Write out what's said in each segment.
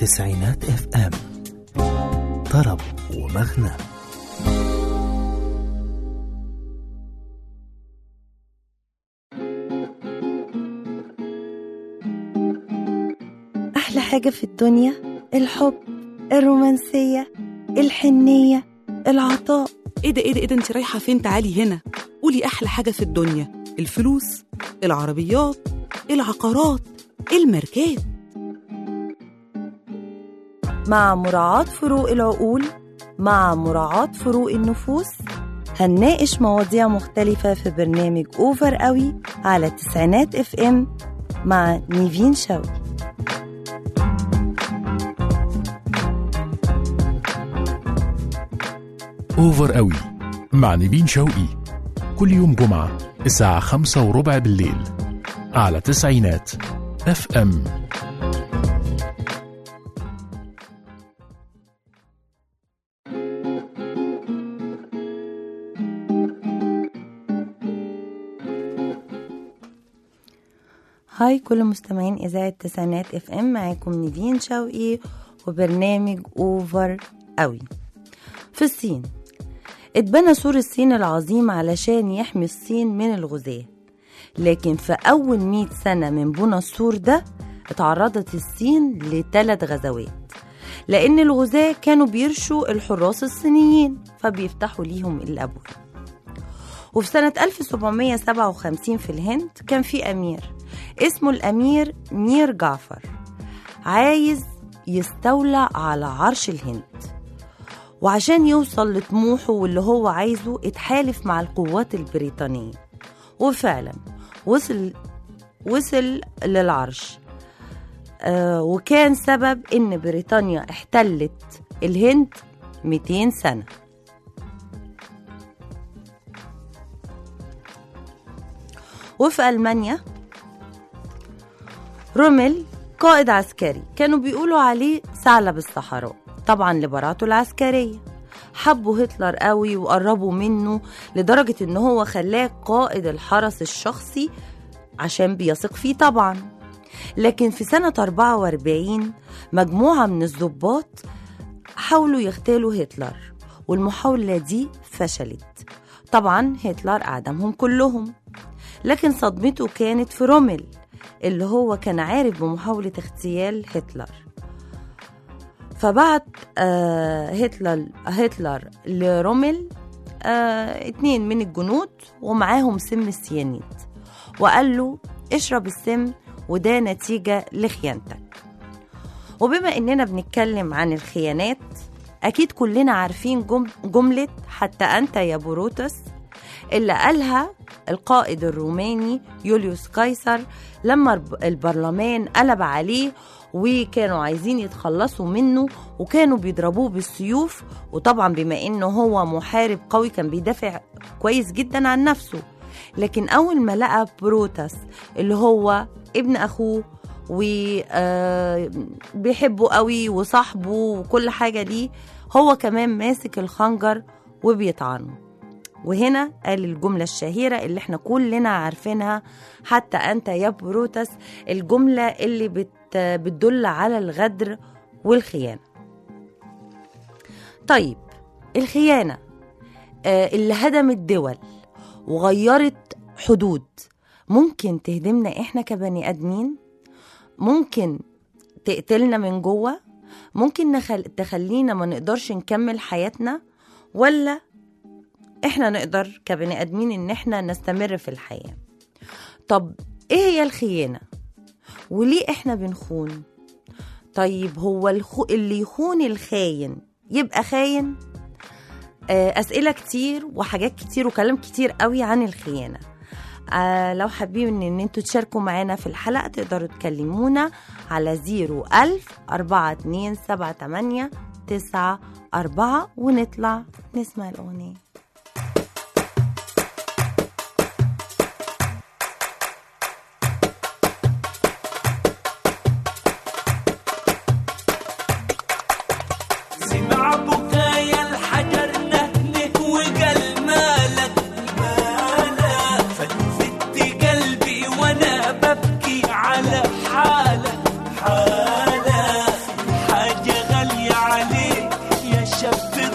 تسعينات اف ام طرب ومغنى أحلى حاجة في الدنيا الحب الرومانسية الحنية العطاء ايه ده ايه ده ايه ده انت رايحه فين تعالي هنا قولي احلى حاجه في الدنيا الفلوس العربيات العقارات الماركات مع مراعاة فروق العقول مع مراعاة فروق النفوس هنناقش مواضيع مختلفة في برنامج أوفر قوي على تسعينات اف ام مع نيفين شوقي اوفر قوي مع نيفين شوقي كل يوم جمعة الساعة خمسة وربع بالليل على تسعينات اف ام هاي كل مستمعين إذاعة تسعينات اف ام معاكم نيفين شوقي وبرنامج أوفر قوي في الصين اتبنى سور الصين العظيم علشان يحمي الصين من الغزاة لكن في أول مئة سنة من بنى السور ده اتعرضت الصين لثلاث غزوات لأن الغزاة كانوا بيرشوا الحراس الصينيين فبيفتحوا ليهم الأبواب وفي سنة 1757 في الهند كان في أمير اسمه الأمير مير جعفر عايز يستولى على عرش الهند وعشان يوصل لطموحه واللي هو عايزه اتحالف مع القوات البريطانية وفعلا وصل وصل للعرش آه وكان سبب ان بريطانيا احتلت الهند 200 سنة وفي ألمانيا روميل قائد عسكري كانوا بيقولوا عليه ثعلب الصحراء طبعا لبراءته العسكرية حبوا هتلر قوي وقربوا منه لدرجة ان هو خلاه قائد الحرس الشخصي عشان بيثق فيه طبعا لكن في سنة 44 مجموعة من الضباط حاولوا يغتالوا هتلر والمحاولة دي فشلت طبعا هتلر أعدمهم كلهم لكن صدمته كانت في رومل اللي هو كان عارف بمحاولة اغتيال هتلر فبعت آه هتلر هتلر لرومل آه اتنين من الجنود ومعاهم سم السيانيد وقال له اشرب السم وده نتيجة لخيانتك وبما اننا بنتكلم عن الخيانات اكيد كلنا عارفين جم جملة حتى انت يا بروتس اللي قالها القائد الروماني يوليوس قيصر لما البرلمان قلب عليه وكانوا عايزين يتخلصوا منه وكانوا بيضربوه بالسيوف وطبعا بما انه هو محارب قوي كان بيدافع كويس جدا عن نفسه لكن اول ما لقى بروتاس اللي هو ابن اخوه وبيحبه قوي وصاحبه وكل حاجه ليه هو كمان ماسك الخنجر وبيطعنه وهنا قال الجملة الشهيرة اللي احنا كلنا عارفينها حتى أنت يا بروتس الجملة اللي بت بتدل على الغدر والخيانة طيب الخيانة آه اللي هدمت دول وغيرت حدود ممكن تهدمنا احنا كبني ادمين ممكن تقتلنا من جوه ممكن نخل... تخلينا ما نقدرش نكمل حياتنا ولا احنا نقدر كبني ادمين ان احنا نستمر في الحياه طب ايه هي الخيانه وليه احنا بنخون طيب هو الخو... اللي يخون الخاين يبقى خاين آه، اسئله كتير وحاجات كتير وكلام كتير قوي عن الخيانه آه لو حابين ان, إن انتوا تشاركوا معانا في الحلقه تقدروا تكلمونا على 01000 4278 9 4 ونطلع نسمع الاغنيه سمع بكايا الحجر نهنك وقال مالك مالك فتفت قلبي وانا ببكي على حالك حالك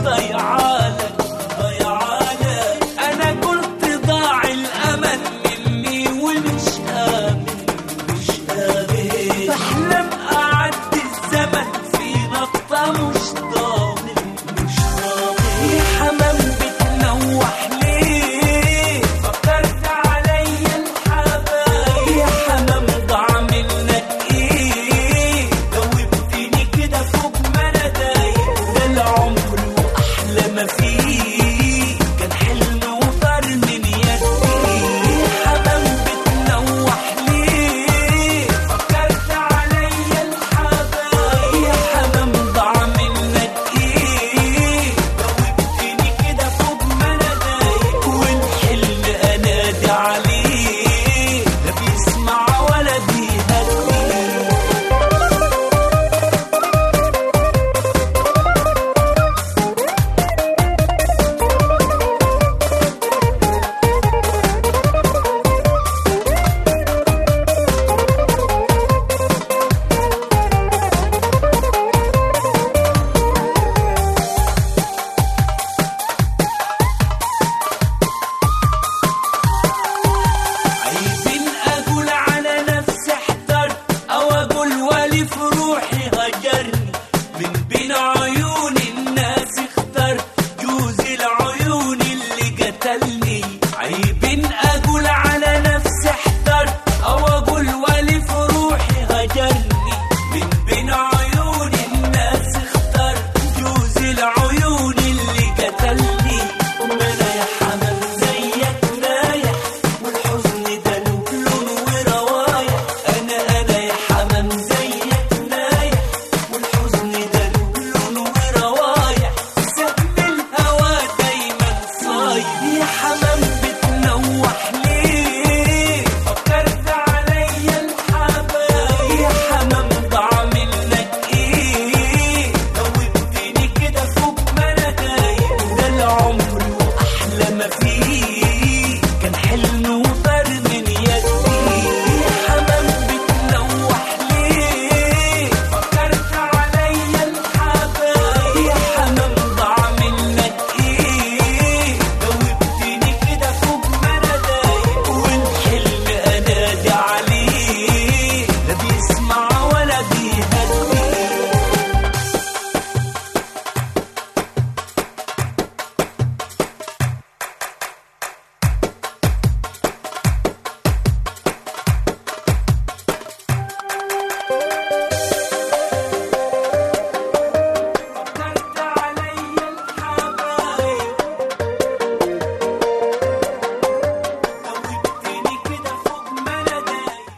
ضيعالك ضيعالك انا قلت ضاع الامل مني ومش امن مش امن بحلم اعدي الزمن في نقطة مش ضامن مش ضامن يا حمام بتنوح ليه فكرت عليا الحبايب يا حمام ضاع منك ايه دوبتني كده فوق ما انا دايق ده العمر واحلى ما فيه كان حلم وطار من يدي يا حمام بتنوح ليه فكرت عليا الحبايب يا حمام ضاع منك ايه دوبتني كده فوق ما انا دايق والحلم انادي عليه لا بيسمع ولا بيهدي عيب اقول على نفسي احترت او اقول ولي في روحي هجرني من بين عيون الناس اخترت جوز العيون اللي قتلني عيب اقول على نفسي احترت او اقول ولي في روحي هجرني من بين عيون الناس اخترت جوز العيون اللي قتلني ما انا يا حمام زيك رايح والحزن ده له لون وروايح انا انا يا حمام زيك نايح والحزن ده له لون وروايح سهم الهوى دايما صايم يا حمام بتنوح ليه فكرت عليا الحبايب يا حمام ضاع منك ايه دوبتني كده فوق ما انا دايق ده العمر واحلى ما فيه كان حلم وطار من يدي يا حمام بتنوح ليه فكرت عليا الحبايب يا حمام ضاع منك ايه دوبتني كده فوق ما انا دايق والحلم انادي عليه لا بيسمع ولا بيهدي فكرت عليا الحبايب دوبتني كده فوق ما انا دايق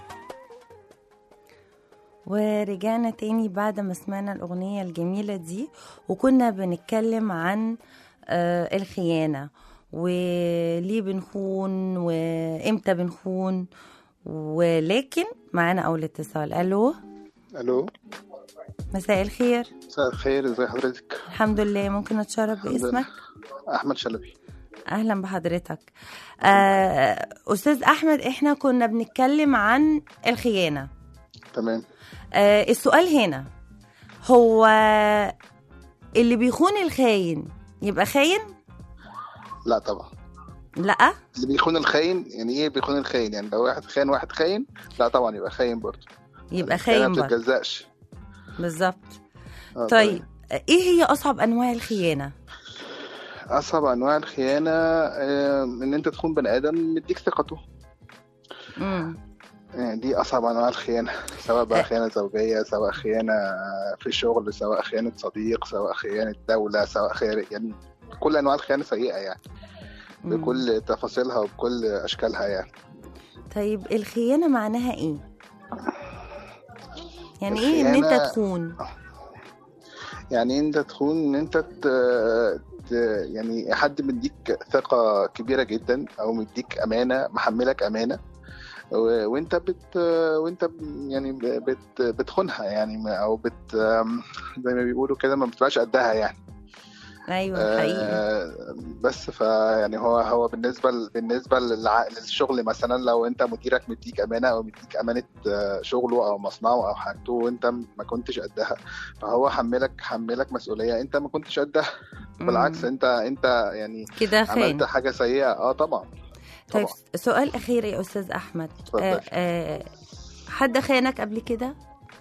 ورجعنا تاني بعد ما سمعنا الأغنية الجميلة دي وكنا بنتكلم عن آه، الخيانة وليه بنخون وإمتى بنخون ولكن معانا أول اتصال ألو الو مساء الخير مساء الخير ازي حضرتك الحمد لله ممكن أتشرف الحمد لله. باسمك احمد شلبي أهلا بحضرتك آه، أستاذ أحمد إحنا كنا بنتكلم عن الخيانة تمام آه السؤال هنا هو اللي بيخون الخاين يبقى خاين؟ لا طبعا لا اللي بيخون الخاين يعني ايه بيخون الخاين يعني لو واحد خان واحد خاين لا طبعا يبقى خاين برضه يبقى الخيانة خاين ما برضه بتتجزأش بالظبط آه، طيب ايه هي اصعب انواع الخيانه؟ اصعب انواع الخيانه آه، ان انت تخون بني ادم مديك ثقته امم يعني دي اصعب انواع الخيانه سواء آه. بقى خيانه زوجيه سواء خيانه في شغل سواء خيانه صديق سواء خيانه دوله سواء خيانه يعني كل انواع الخيانه سيئه يعني بكل تفاصيلها وبكل اشكالها يعني طيب الخيانه معناها ايه؟ يعني ايه ان انت الخيانة- تخون؟ يعني انت تكون ان انت ت... ت... يعني حد مديك ثقة كبيرة جدا او مديك امانة محملك امانة و... وانت بت وانت ب- يعني ب- بت... بتخونها يعني او بت زي ما بيقولوا كده ما بتبقاش قدها يعني ايوه حقيقي آه، بس فيعني هو هو بالنسبه ل- بالنسبه للع- للشغل مثلا لو انت مديرك مديك امانه او مديك امانه آه، شغله او مصنعه او حاجته وانت ما كنتش قدها فهو حملك حملك مسؤوليه انت ما كنتش قدها بالعكس مم. انت انت يعني كده عملت خان حاجه سيئه اه طبعا طيب طبعا سؤال اخير يا استاذ احمد اتفضل. آه آه حد خانك قبل كده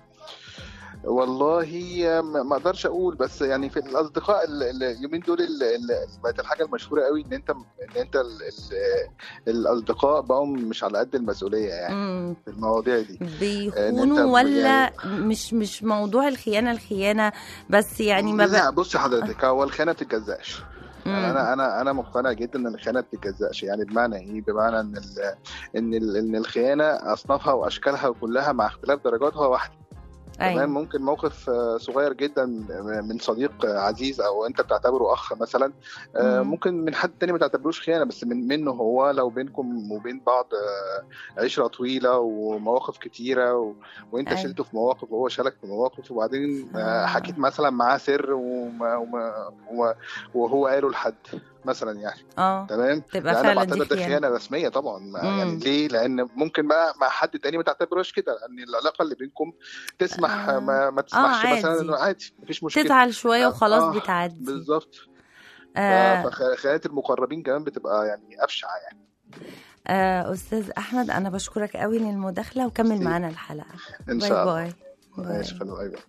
والله ما ما اقدرش اقول بس يعني في الاصدقاء ال- ال- اليومين دول ال- ال- بقت الحاجه المشهوره قوي ان انت ان انت ال- ال- الاصدقاء بقوا مش على قد المسؤوليه يعني مم. في المواضيع دي بيخونوا أنت ولا مش مش موضوع الخيانه الخيانه بس يعني ما لا بقى بصي حضرتك هو الخيانه ما بتتجزاش يعني انا انا انا مقتنع جدا ان الخيانه ما بتتجزاش يعني بمعنى ايه بمعنى ان ال ان ال ان الخيانه اصنافها واشكالها كلها مع اختلاف درجاتها واحده تمام أيوة. ممكن موقف آه، صغير جدا من صديق آه، عزيز او انت بتعتبره اخ مثلا آه، مم. ممكن من حد تاني ما تعتبروش خيانه بس من منه هو لو بينكم وبين بعض آه، عشره طويله ومواقف كتيره و... وانت أيوة. شلته في مواقف وهو شالك في مواقف وبعدين آه. آه، حكيت مثلا معاه سر وما... وما... وما... وهو قاله لحد مثلا يعني اه تمام تبقى لا انا فعلا دي بعتبر ده خيانه خيانه رسميه طبعا ما- مم. يعني ليه لان ممكن بقى مع حد تاني ما تعتبروش كده لان العلاقه اللي بينكم تسمح آه. ما, ما تسمحش عادي. مثلا انه عادي مفيش مشكله تزعل شويه آه، وخلاص آه، بتعدي بالظبط آه فخيانات المقربين كمان بتبقى يعني ابشع يعني آه استاذ احمد انا بشكرك قوي للمداخله وكمل ميرسي. معانا الحلقه ان باي شاء الله باي باي ماشي حلو ايوه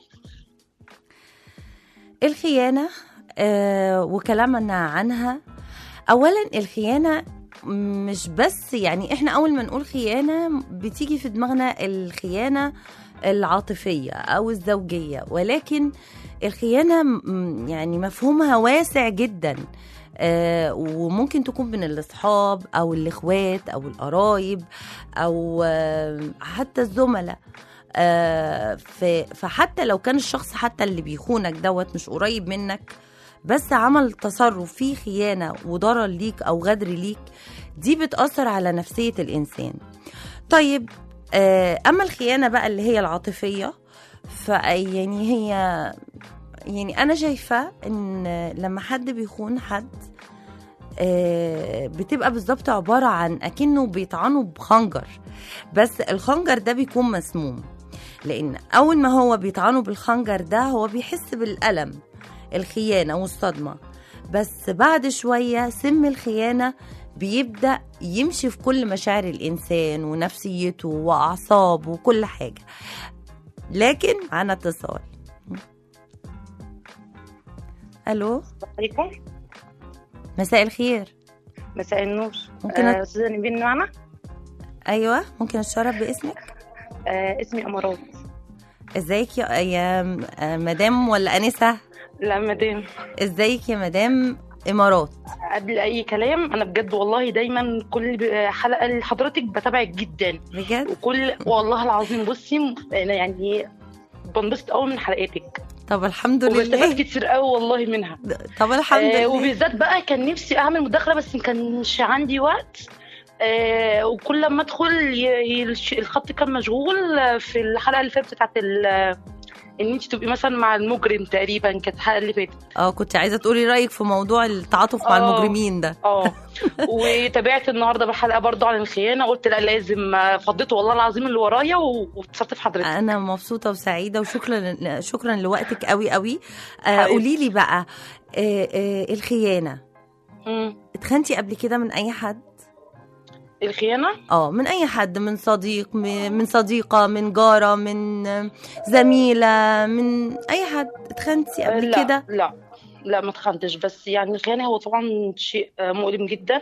الخيانة آه وكلامنا عنها أولا الخيانة مش بس يعني احنا أول ما نقول خيانة بتيجي في دماغنا الخيانة العاطفية أو الزوجية ولكن الخيانة م- يعني مفهومها واسع جدا آه وممكن تكون من الأصحاب أو الإخوات أو القرايب أو آه حتى الزملاء آه، ف- فحتى لو كان الشخص حتى اللي بيخونك دوت مش قريب منك بس عمل تصرف فيه خيانة وضرر ليك أو غدر ليك دي بتأثر على نفسية الإنسان طيب آه، أما الخيانة بقى اللي هي العاطفية فيعني هي يعني أنا شايفة إن لما حد بيخون حد آه، بتبقى بالظبط عبارة عن أكنه بيطعنه بخنجر بس الخنجر ده بيكون مسموم لأن أول ما هو بيطعنه بالخنجر ده هو بيحس بالألم الخيانة والصدمة بس بعد شوية سم الخيانة بيبدأ يمشي في كل مشاعر الإنسان ونفسيته وأعصابه وكل حاجة لكن معانا اتصال ألو عليكم مساء الخير مساء النور ممكن آه، أت- استاذه نبيل نعمه أيوة ممكن أتشرف باسمك آه، اسمي امارات ازيك يا يا م- آه، مدام ولا أنسة لا مدام ازيك يا مدام إمارات قبل اي كلام انا بجد والله دايما كل ب- حلقه لحضرتك بتابعك جدا بجد وكل والله العظيم بصي انا يعني بنبسط قوي من حلقاتك طب الحمد وبستفاد لله كتير قوي والله منها طب الحمد آه لله وبالذات بقى كان نفسي اعمل مداخله بس ما كانش عندي وقت آه وكل لما ادخل ي- ي- الخط كان مشغول آه، في الحلقه اللي فاتت بتاعت ال- ان انت تبقي مثلا مع المجرم تقريبا كانت الحلقه اللي فاتت اه كنت عايزه تقولي رايك في موضوع التعاطف مع آه. المجرمين ده اه وتابعت النهارده بالحلقه برضو عن الخيانه قلت لا لازم آه، فضيت والله العظيم اللي ورايا و- واتصلت في حضرتك انا مبسوطه وسعيده وشكرا شكرا لوقتك قوي قوي آه حبيبتي. قولي لي بقى آه آه الخيانه مم. اتخنتي قبل كده من اي حد الخيانه اه من اي حد من صديق م- من صديقه من جاره من آه، زميله من اي حد اتخنتي آه، قبل لا كده لا لا ما تخنتش بس يعني الخيانه هو طبعا شيء آه، مؤلم جدا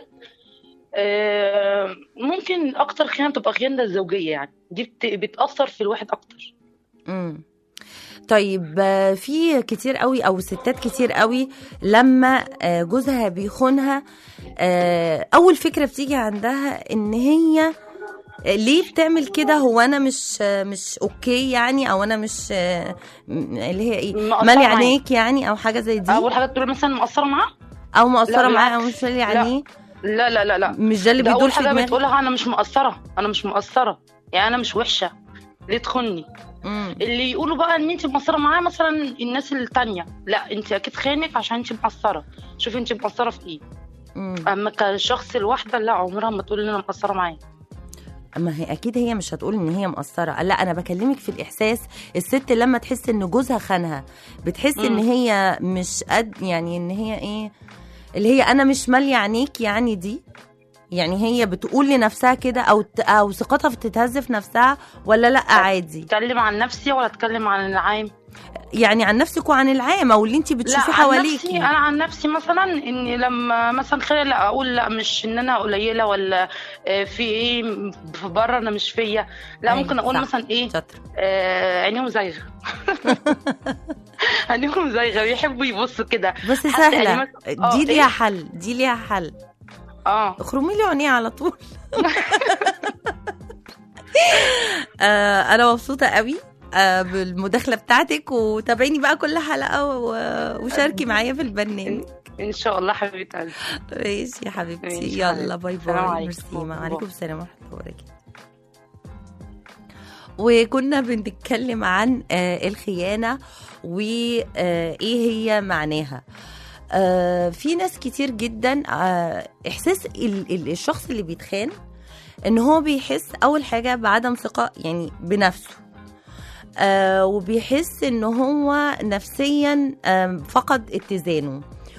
آه، ممكن اكتر خيانه بتبقى خيانه الزوجيه يعني دي بت- بتاثر في الواحد اكتر امم طيب آه، في كتير قوي او ستات كتير قوي لما آه، جوزها بيخونها آه، اول فكره بتيجي عندها ان هي آه، ليه بتعمل كده هو انا مش آه، مش اوكي يعني او انا مش آه، م- اللي هي ايه مقصرة مالي معاه. عينيك يعني او حاجه زي دي اول حاجه تقول مثلا مقصره معاه او مقصره لا، معاه او بالعكس. مش مالي لا. عينيه لا لا لا لا مش ده اللي ده بيدور اول في حاجه دماغي بتقولها انا مش مقصره انا مش مقصره يعني انا مش وحشه ليه تخني مم. اللي يقولوا بقى ان انت مقصره معاه مثلا الناس التانية لا انت اكيد خانك عشان انت مقصره شوفي انت مقصره في ايه مم. اما كشخص الواحده لا عمرها ما تقول ان انا مقصره معاه اما هي اكيد هي مش هتقول ان هي مقصره لا انا بكلمك في الاحساس الست لما تحس ان جوزها خانها بتحس ان مم. هي مش قد يعني ان هي ايه اللي هي انا مش ماليه عينيك يعني دي يعني هي بتقول لنفسها كده او ت- او ثقتها بتتهز في نفسها ولا لا عادي اتكلم عن نفسي ولا اتكلم عن العام يعني عن نفسك وعن العام او اللي انت لا بتشوفيه عن نفسي حواليكي انا عن نفسي مثلا اني لما مثلا خلال لا اقول لا مش ان انا قليله ولا آه، في ايه في بره انا مش فيا لا أيوة، ممكن اقول صح. مثلا ايه شاطره آه عينيهم زايغه عينيهم زايغه بيحبوا يبصوا كده بس حتى يعني سهله مثلا- آه، دي ليها إيه؟ حل دي ليها حل اه اخرمي لي عينيها على طول آه انا مبسوطه قوي آه بالمداخله بتاعتك وتابعيني بقى كل حلقه و- وشاركي معايا في البرنامج ان شاء الله حبيبه قلبي ماشي يا حبيبتي ماشي يلا حبيبتي. باي السلام باي عليكم. ميرسي باي. وعليكم السلام ورحمه الله وبركاته وكنا بنتكلم عن آه الخيانه وايه هي معناها آه في ناس كتير جدا آه احساس ال- ال- الشخص اللي بيتخان ان هو بيحس اول حاجه بعدم ثقه يعني بنفسه آه وبيحس ان هو نفسيا آم، فقد اتزانه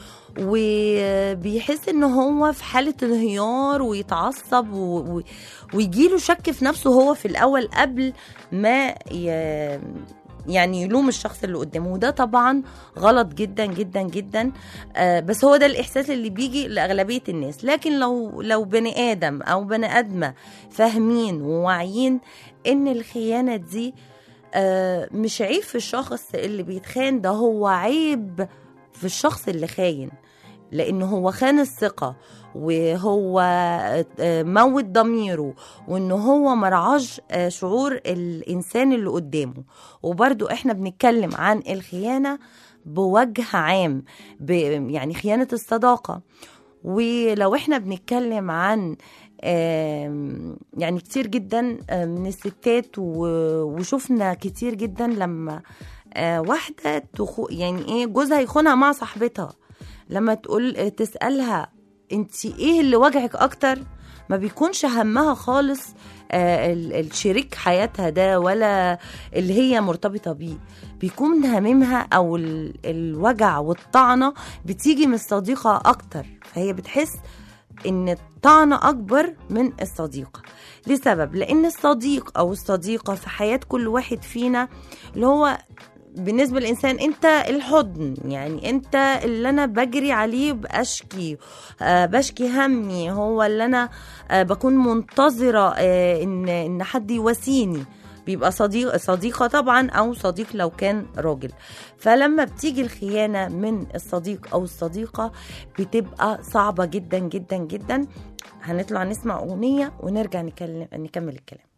وبيحس ان هو في حاله انهيار ويتعصب و... و... ويجيله شك في نفسه هو في الاول قبل ما ي... يعني يلوم الشخص اللي قدامه وده طبعا غلط جدا جدا جدا آه بس هو ده الاحساس اللي بيجي لاغلبيه الناس لكن لو لو بني ادم او بني ادمه فاهمين وواعيين ان الخيانه دي آه مش عيب في الشخص اللي بيتخان ده هو عيب في الشخص اللي خاين لان هو خان الثقه وهو آه، موت ضميره وان هو مرعاش آه، شعور الانسان اللي قدامه وبرضو احنا بنتكلم عن الخيانه بوجه عام ب يعني خيانه الصداقه ولو احنا بنتكلم عن آم، يعني كتير جدا آه، من الستات و- وشفنا كتير جدا لما آه، واحده تخو يعني ايه جوزها يخونها مع صاحبتها لما تقول آه، تسالها انت ايه اللي وجعك اكتر ما بيكونش همها خالص آه، ال- الشريك حياتها ده ولا اللي هي مرتبطه بيه بيكون هاممها او ال- الوجع والطعنه بتيجي من الصديقه اكتر فهي بتحس ان الطعنه اكبر من الصديقه لسبب لان الصديق او الصديقه في حياه كل واحد فينا اللي هو بالنسبه للانسان انت الحضن يعني انت اللي انا بجري عليه باشكي آه بشكي همي هو اللي انا آه بكون منتظره آه ان ان حد يواسيني بيبقى صديق صديقه طبعا او صديق لو كان راجل فلما بتيجي الخيانه من الصديق او الصديقه بتبقى صعبه جدا جدا جدا هنطلع نسمع اغنيه ونرجع نكلم نكمل الكلام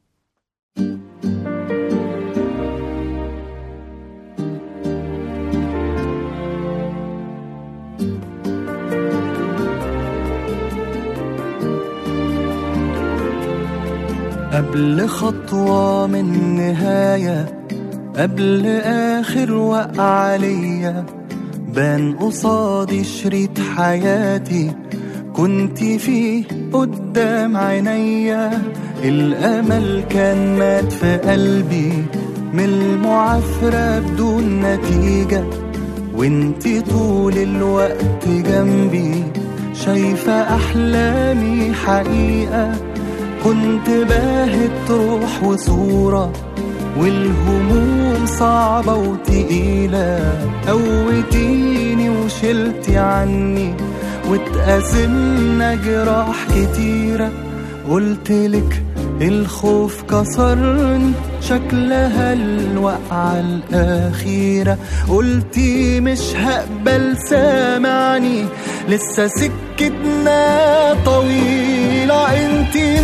قبل خطوة من نهاية قبل آخر وقع ليا بان قصادي شريط حياتي كنت فيه قدام عينيا الأمل كان مات في قلبي من المعافرة بدون نتيجة وانتي طول الوقت جنبي شايفة أحلامي حقيقة كنت باهت روح وصورة والهموم صعبة وتقيلة قوتيني وشلتي عني واتقاسمنا جراح كتيرة قلتلك الخوف كسرني شكلها الوقعة الأخيرة قلتي مش هقبل سامعني لسه سكتنا طويلة انتي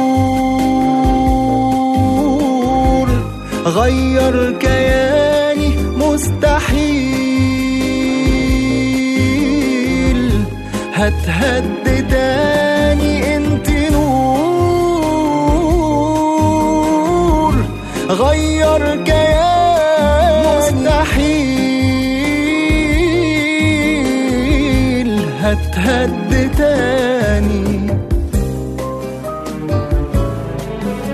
نور غير كياني مستحيل هتهد تاني انت نور غير كياني مستحيل هتهد تاني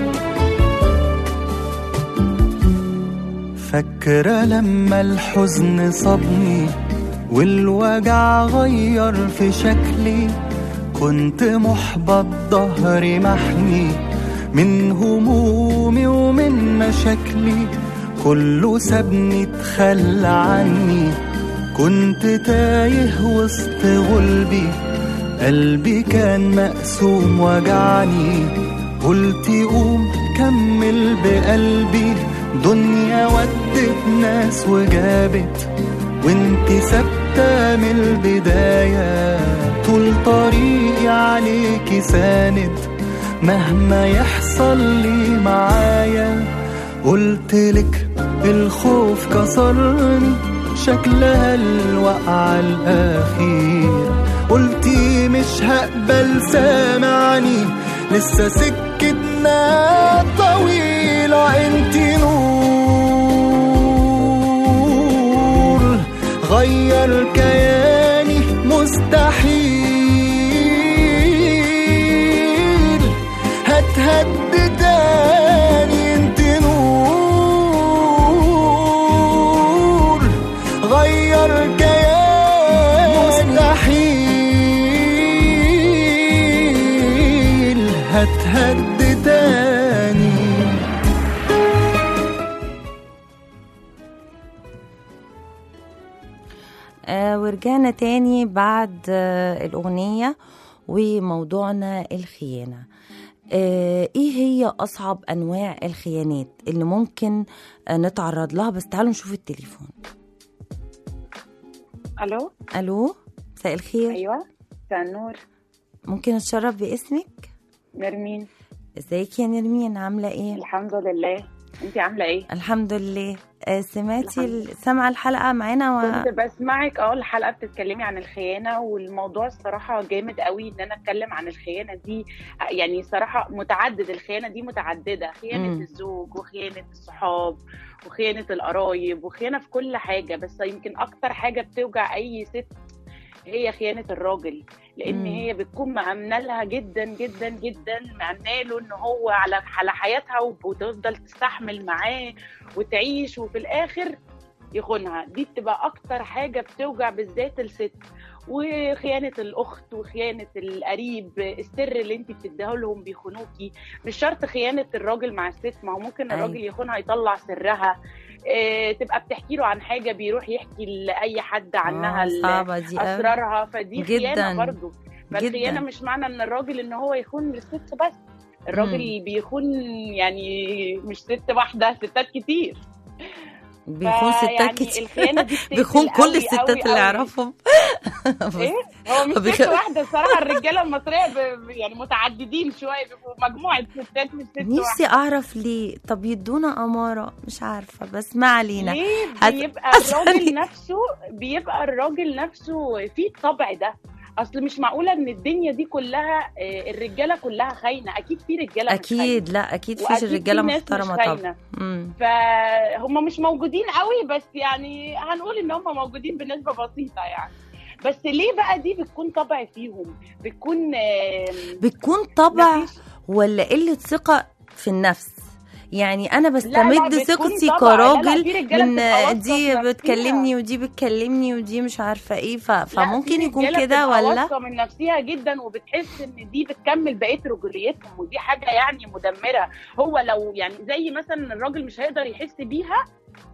فاكرة لما الحزن صابني والوجع غير في شكلي كنت محبط ظهري محني من همومي ومن مشاكلي كله سابني اتخلى عني كنت تايه وسط غلبي قلبي كان مقسوم وجعني قلت قوم كمل بقلبي دنيا ودت ناس وجابت وانت ثابتة من البداية طول طريقي عليكي ساند مهما يحصل لي معايا قلتلك الخوف كسرني شكلها الوقعة الأخيرة قلتي مش هقبل سامعني لسه سكتنا طويلة انت نور غير كياني مستحيل هتهد تاني انت نور غير كياني مستحيل هتهد تاني آه ورجعنا تاني بعد آه الأغنية وموضوعنا الخيانة آه ايه هي أصعب أنواع الخيانات اللي ممكن آه نتعرض لها بس تعالوا نشوف التليفون الو ألو مساء الخير ايوه مساء النور ممكن أتشرف باسمك نرمين ازيك يا نرمين عاملة ايه الحمد لله انت عامله ايه الحمد لله آه سمعتي الحمد ال- سامعة الحلقة معانا و... كنت بسمعك اه الحلقه بتتكلمي عن الخيانه والموضوع الصراحه جامد قوي ان انا اتكلم عن الخيانه دي يعني صراحه متعدد الخيانه دي متعدده خيانه مم. الزوج وخيانه الصحاب وخيانه القرايب وخيانه في كل حاجه بس يمكن اكتر حاجه بتوجع اي ست هي خيانه الراجل لان مم. هي بتكون مأمنة لها جدا جدا جدا مأمنة له ان هو على على حياتها وب- وتفضل تستحمل معاه وتعيش وفي الاخر يخونها دي بتبقى اكتر حاجه بتوجع بالذات الست وخيانه الاخت وخيانه القريب السر اللي انت بتديه لهم بيخونوكي مش شرط خيانه الراجل مع الست ما هو ممكن أيوة. الراجل يخونها يطلع سرها إيه تبقى بتحكي له عن حاجه بيروح يحكي لاي حد عنها آه ال- صعبة دي أوي. اسرارها فدي جداً. خيانه برضه فالخيانه جدا مش معنى ان الراجل ان هو يخون الست بس الراجل بيخون يعني مش ست واحده ستات كتير بيخون ستات فيعني كتير الخيانه دي بتقتل بيخون كل قوي الستات قوي اللي قوي. يعرفهم بس- ايه هو مش بيخ- ست واحده الصراحه الرجاله المصريه ب... يعني متعددين شويه بيبقوا مجموعه ستات مش ست واحده نفسي اعرف ليه طب يدونا اماره مش عارفه بس ما علينا ليه هت- بيبقى أصلاً- الراجل نفسه بيبقى الراجل نفسه فيه الطبع ده اصل مش معقوله ان الدنيا دي كلها آه، الرجاله كلها خاينه اكيد في رجاله مش خاينة. اكيد لا اكيد فيش وأكيد في الرجاله ناس مش محترمه طبعا خاينة. مم. فهم مش موجودين قوي بس يعني هنقول ان هم موجودين بنسبه بسيطه يعني بس ليه بقى دي بتكون طبع فيهم بتكون آم، بتكون طبع مفيش- ولا قله ثقه في النفس يعني انا لا، بستمد بتكون ثقتي طبع. لا، لا، كراجل في رجالة من بتبقى واثقة دي في نفسها. بتكلمني ودي بتكلمني ودي مش عارفه ايه ف... لا، فممكن في يكون رجالة كده بتبقى ولا واثقه من نفسها جدا وبتحس ان دي بتكمل بقيه رجوليتهم ودي حاجه يعني مدمره هو لو يعني زي مثلا الراجل مش هيقدر يحس بيها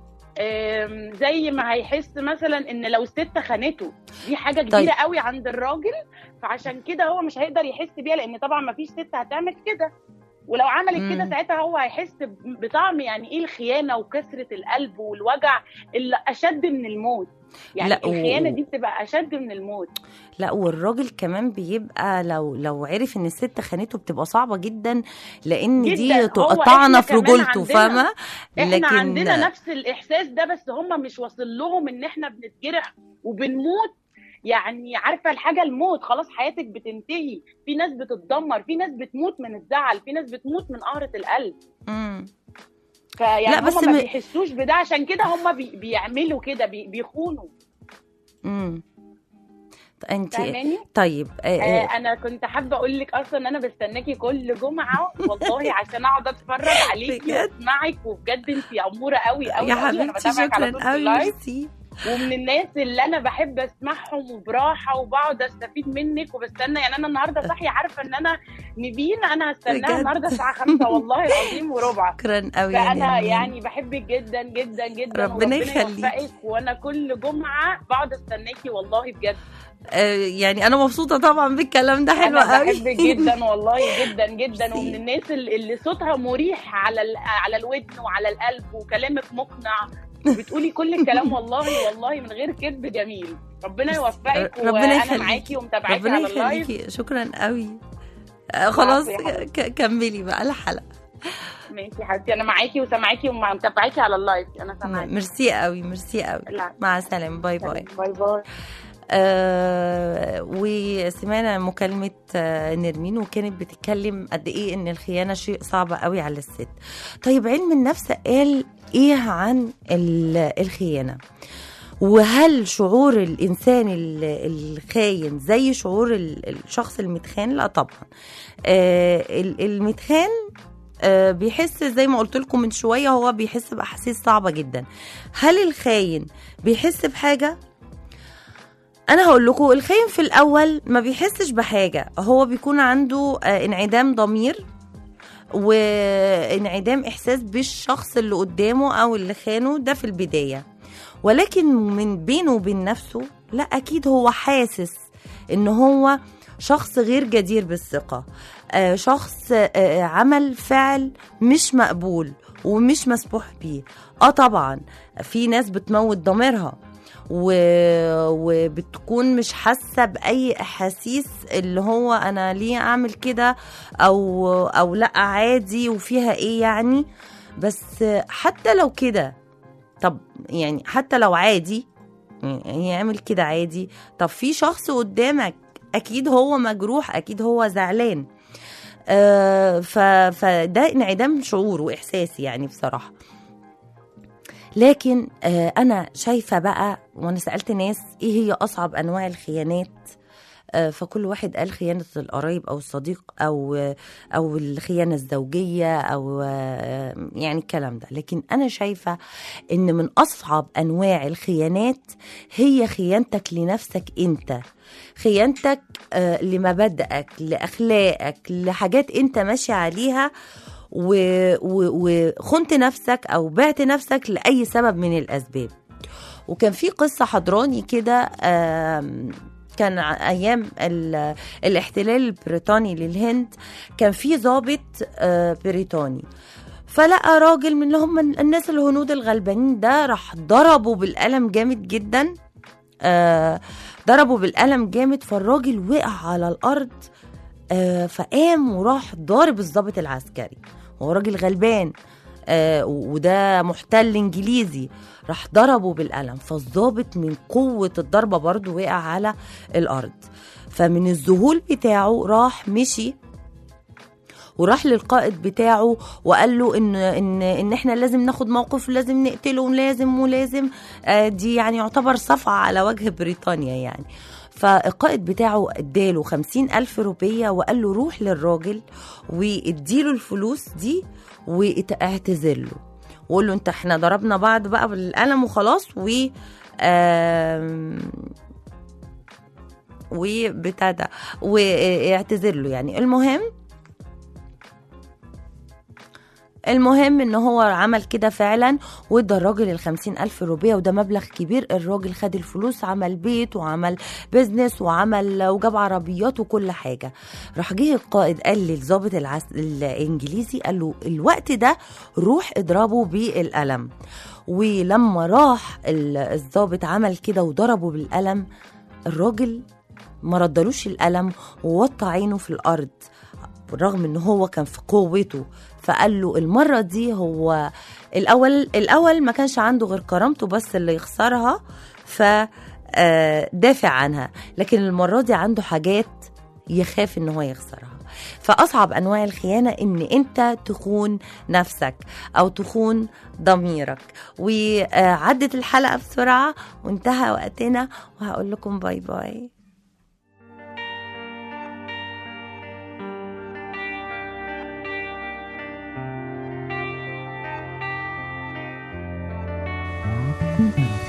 آم، زي ما هيحس مثلا ان لو الست خانته دي حاجه كبيره طيب. قوي عند الراجل فعشان كده هو مش هيقدر يحس بيها لان طبعا ما فيش ست هتعمل كده ولو عملت كده مم. ساعتها هو هيحس ب- بطعم يعني ايه الخيانه وكسره القلب والوجع اللي اشد من الموت يعني لا، و- الخيانه دي بتبقى اشد من الموت لا والراجل كمان بيبقى لو لو عرف ان الست خانته بتبقى صعبه جدا لان جداً. دي هو تقطعنا إحنا في كمان رجولته عندنا- فاهمه احنا عندنا نفس الاحساس ده بس هم مش واصل لهم ان احنا بنتجرح وبنموت يعني عارفه الحاجه الموت خلاص حياتك بتنتهي في ناس بتتدمر في ناس بتموت من الزعل في ناس بتموت من قهره القلب مم. فيعني لا، بس هم ما م- بيحسوش بده عشان كده هم بي بيعملوا كده بي بيخونوا مم. انت فاهماني؟ طيب آه، آه آه، انا كنت حابه اقول لك اصلا ان انا بستناكي كل جمعه والله عشان اقعد اتفرج عليكي بجد؟ واسمعك وبجد انت اموره قوي قوي يا قوي. أنا حبيبتي بتابعك على شكرا طول في قوي اللايف ميرسي ومن الناس اللي انا بحب اسمعهم وبراحه وبقعد استفيد منك وبستنى يعني انا النهارده صاحيه عارفه ان انا نبين انا بجد؟ هستناها النهارده الساعه 5 والله العظيم وربع شكرا قوي يا فانا نرمين. يعني بحبك جدا جدا جدا ربنا وربنا يخليك. يوفقك وانا كل جمعه بقعد استناكي والله بجد آه، يعني انا مبسوطه طبعا بالكلام ده حلو انا قوي بحبك جدا والله جدا جدا ميرسي. ومن الناس اللي اللي صوتها مريح على ال- على الودن وعلى القلب وكلامك مقنع بتقولي كل الكلام والله والله من غير كذب جميل ربنا يوفقك ربنا وانا يخليكي. معاكي ومتابعاكي ربنا على اللايف يخليكي شكرا قوي آه، خلاص العفو يا حبيبتي. ك- كملي بقى الحلقه ماشي يا حبيبتي انا معاكي وسامعاكي ومتابعاكي على اللايف انا سامعاكي ميرسي قوي ميرسي قوي لا. مع السلامه باي باي باي باي آه وسمعنا مكالمة آه نرمين وكانت بتتكلم قد ايه ان الخيانة شيء صعب قوي على الست طيب علم النفس قال ايه عن ال- الخيانة وهل شعور الانسان ال- الخاين زي شعور ال- الشخص المتخان لا طبعا آه ال- المتخان آه، بيحس زي ما قلت لكم من شويه هو بيحس باحاسيس صعبه جدا هل الخاين بيحس بحاجه انا هقول لكم الخاين في الاول ما بيحسش بحاجه هو بيكون عنده آه، انعدام ضمير وانعدام احساس بالشخص اللي قدامه او اللي خانه ده في البدايه ولكن من بينه وبين نفسه لا اكيد هو حاسس ان هو شخص غير جدير بالثقه آه، شخص آه، عمل فعل مش مقبول ومش مسموح بيه اه طبعا في ناس بتموت ضميرها و... وبتكون مش حاسه باي احاسيس اللي هو انا ليه اعمل كده او او لا عادي وفيها ايه يعني بس حتى لو كده طب يعني حتى لو عادي يعني يعمل كده عادي طب في شخص قدامك اكيد هو مجروح اكيد هو زعلان آه ف... فده انعدام شعور واحساس يعني بصراحه لكن آه انا شايفه بقى وانا سالت ناس ايه هي اصعب انواع الخيانات آه، فكل واحد قال خيانة القرايب أو الصديق أو أو الخيانة الزوجية أو آه، يعني الكلام ده لكن أنا شايفة إن من أصعب أنواع الخيانات هي خيانتك لنفسك أنت خيانتك آه، لمبادئك لأخلاقك لحاجات أنت ماشي عليها و- و- وخنت نفسك أو بعت نفسك لأي سبب من الأسباب وكان في قصة حضراني كده آم، كان ع- ايام ال- الاحتلال البريطاني للهند كان في ضابط آه، بريطاني فلقى راجل من اللي هم الناس الهنود الغلبانين ده راح ضربه بالقلم جامد جدا آه، ضربه بالقلم جامد فالراجل وقع على الارض آه، فقام وراح ضارب الضابط العسكري هو راجل غلبان آه، وده محتل انجليزي راح ضربه بالقلم فالضابط من قوة الضربة برضو وقع على الأرض فمن الذهول بتاعه راح مشي وراح للقائد بتاعه وقال له ان ان ان احنا لازم ناخد موقف لازم نقتله ولازم ولازم آه، دي يعني يعتبر صفعه على وجه بريطانيا يعني فالقائد بتاعه اداله خمسين ألف روبية وقال له روح للراجل واديله الفلوس دي واعتذر له وقول له انت احنا ضربنا بعض بقى بالقلم وخلاص و آم، وبتاع ده واعتذر له يعني المهم المهم ان هو عمل كده فعلا وادى الراجل الخمسين الف روبية وده مبلغ كبير الراجل خد الفلوس عمل بيت وعمل بيزنس وعمل وجاب عربيات وكل حاجة راح جه القائد قال للظابط العس... الانجليزي قال له الوقت ده روح اضربه بالقلم ولما راح ال- الظابط عمل كده وضربه بالقلم الراجل ما ردلوش القلم ووطى عينه في الارض بالرغم ان هو كان في قوته فقال له المره دي هو الاول الاول ما كانش عنده غير كرامته بس اللي يخسرها ف آه، دافع عنها لكن المره دي عنده حاجات يخاف ان هو يخسرها فاصعب انواع الخيانه ان انت تخون نفسك او تخون ضميرك وعدت الحلقه بسرعه وانتهى وقتنا وهقول لكم باي باي السلامه